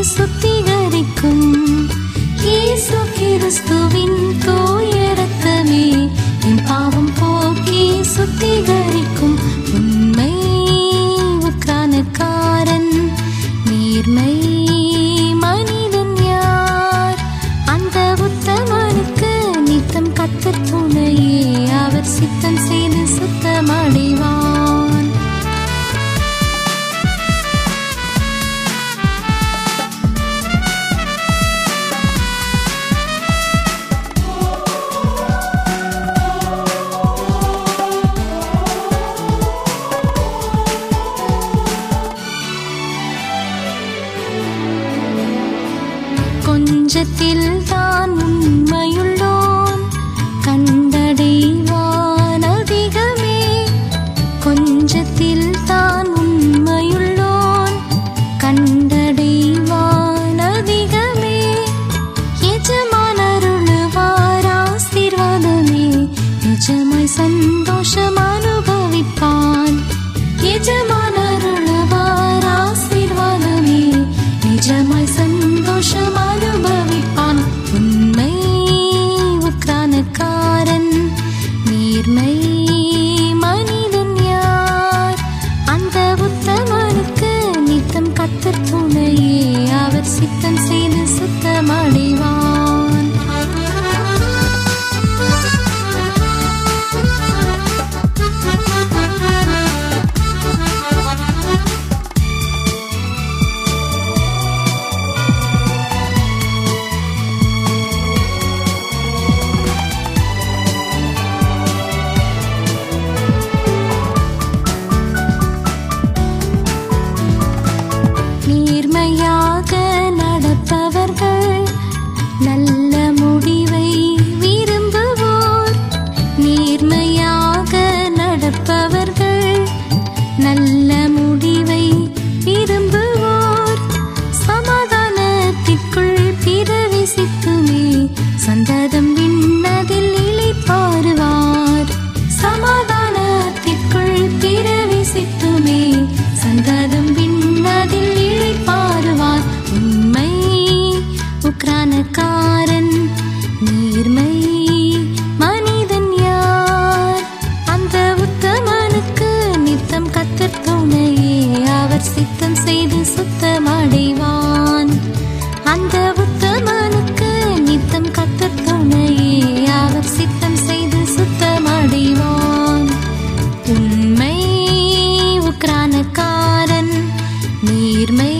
சுத்திகரிக்கும் இயேசு கிறிஸ்துவின் தூய ரத்தமே என் பாவம் போக்கி சுத்திகரிக்கும் உண்மை உக்கானக்காரன் நேர்மை மனிதன் யார் அந்த உத்தமனுக்கு நித்தம் கத்தர் துணையே அவர் சித்தம் செய்து சுத்தமடைவான் கொஞ்சத்தில் தான் உண்மையுள்ளோன் கண்டடைவான் அதிகமே கொஞ்சத்தில் தான் உண்மையுள்ளோன் கண்டடைவான் அதிகமே எஜமானருளுவார் ஆசீர்வாதமே நிஜமாய் சந்தோஷம் அனுபவிப்பான் எஜமானருளுவார் ஆசீர்வாதமே நிஜமாய் சந்தோஷம் அனுபவிப்பான் உண்மை உக்கானக்காரன் நேர்மை மனிதன் யார் அந்த உத்தமனுக்கு நித்தம் கத்தர் துணையே அவர் சித்தம் செய்து சுத்தமடைவான் நேர்மையாக நடப்பவர்கள் நல்ல முடிவை விரும்புவோர் நேர்மையாக நடப்பவர்கள் நல்ல முடிவை விரும்புவோர் சமாதானத்திற்குள் பிரவேசித்துமே சந்ததம் விண்ணதில் இளைப்பாறுவார் சமாதானத்திற்குள் பிரவேசித்துமே சந்ததம் விண்ணதில் இளைப்பாறுவார் உண்மை உக்ரானக்காரன் நேர்மை மனிதன் யார் அந்த உத்தமனுக்கு நித்தம் கத்தர் துணையே அவர் சித்தம் செய்து சுத்தமடைவான் அந்த உத்தமனுக்கு நித்தம் கத்தர் துணையே அவர் சித்தம் செய்து சுத்தமடைவான் உண்மை உக்ரானக்காரன் நேர்மை